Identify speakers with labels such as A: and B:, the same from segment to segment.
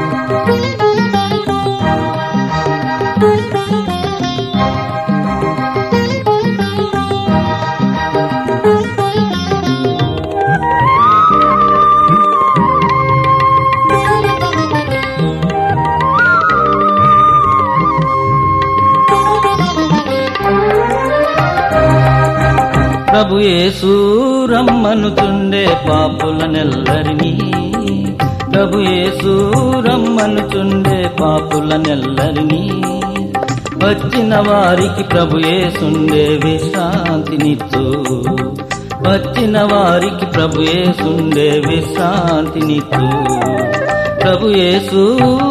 A: ప్రభు యేసు రమ్మనుచుండే పాపుల నెల్లరిని ప్రభు యేసు రమ్మనుచుండే పాపుల నెల్లరిని వచ్చిన వారికి ప్రభు యేసుండే విశ్రాంతినిచ్చు వచ్చిన వారికి ప్రభు యేసుండే విశ్రాంతినిచ్చు ప్రభు యేసు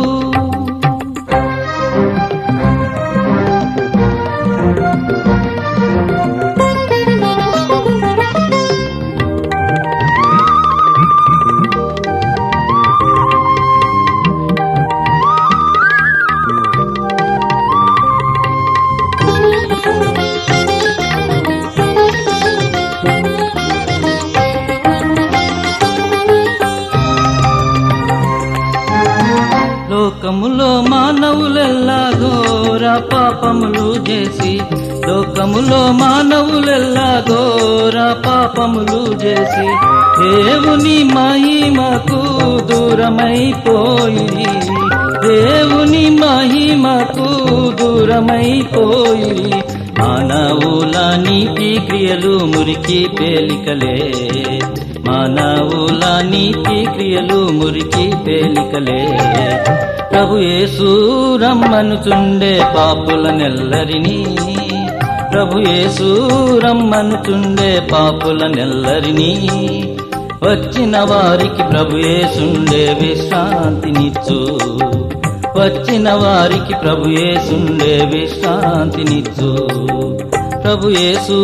A: లోకములో మానవులెల్లా ఘోర పాపములు చేసి లోకములో మానవులెల్లా ఘోర పాపములు చేసి దేవుని మహిమకు దూరమైపోయి దేవుని మహిమకు దూరమైపోయి మానవుల నీతి క్రియలు మురికి పేలికలే మానవుల నీతి క్రియలు మురికి పేలికలే ప్రభు యేసు రమ్మనుచుండే పాపుల నెల్లరిని ప్రభు యేసు రమ్మనుచుండే పాపుల నెల్లరిని వచ్చిన వారికి ప్రభు యేసుండే విశ్రాంతినిచ్చు వచ్చిన వారికి ప్రభు యేసుండే విశ్రాంతినిచ్చు ప్రభు యేసు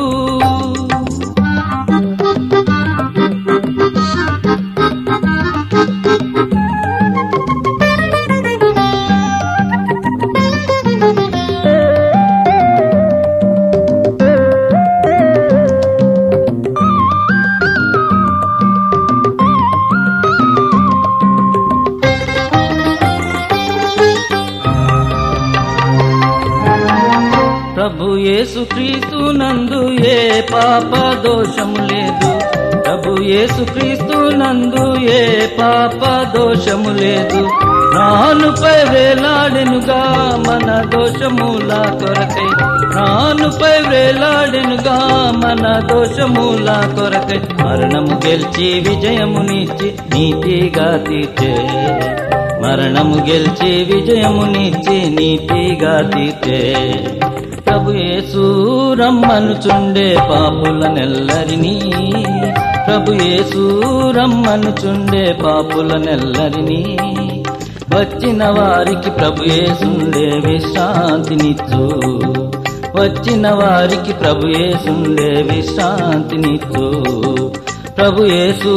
A: ప్రభు యేసు క్రీస్తు నందు ఏ పాప దోషము లేదు ప్రభు యేసు క్రీస్తు నందు ఏ పాప దోషము లేదు నానుపై వేలాడెనుగా మన దోషముల కొరకై నానుపై వేలాడెనుగా మన దోషముల కొరకై మరణము గెలిచి విజయమునిచ్చి నీతిగా తీర్చే మరణము గెలిచి విజయమునిచ్చి నీతిగా తీర్చే ప్రభు యేసు రమ్మనుచుండే పాపుల నెల్లరిని ప్రభు యేసు రమ్మనుచుండే పాపుల నెల్లరిని వచ్చిన వారికి ప్రభు యేసుండే విశ్రాంతినిచ్చు వచ్చిన వారికి ప్రభు యేసుండే విశ్రాంతినిచ్చు ప్రభు యేసు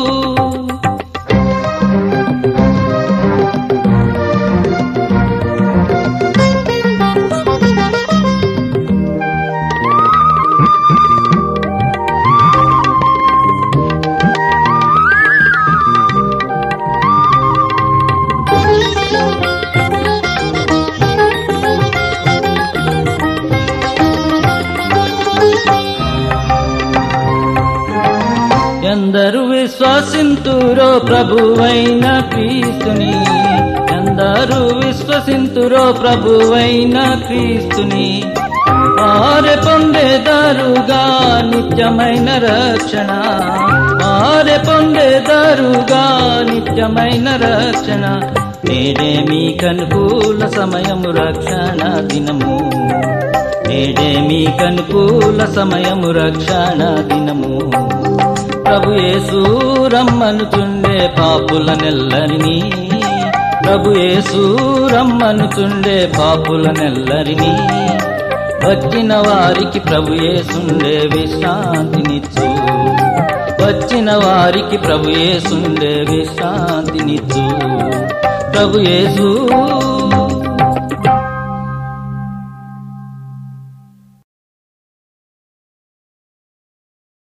A: ఎందరు విశ్వసింతురో ప్రభువైన క్రీస్తుని ఎందరు విశ్వసింతురో ప్రభువైన క్రీస్తుని వారే పొందేదారుగా నిత్యమైన రక్షణ వారే పొందేదారుగా నిత్యమైన రక్షణ నేడే మీకనుకూల సమయము రక్షణ దినము నేడే మీకనుకూల సమయము రక్షణ దినము ప్రభు యేసు రమ్మనుచుండే పాపుల నెల్లరిని ప్రభు యేసు రమ్మనుచుండే పాపుల నెల్లరిని వచ్చిన వారికి ప్రభు యేసుండే విశ్రాంతినిచ్చు వచ్చిన వారికి ప్రభు యేసుండే విశ్రాంతినిచ్చు ప్రభు యేసు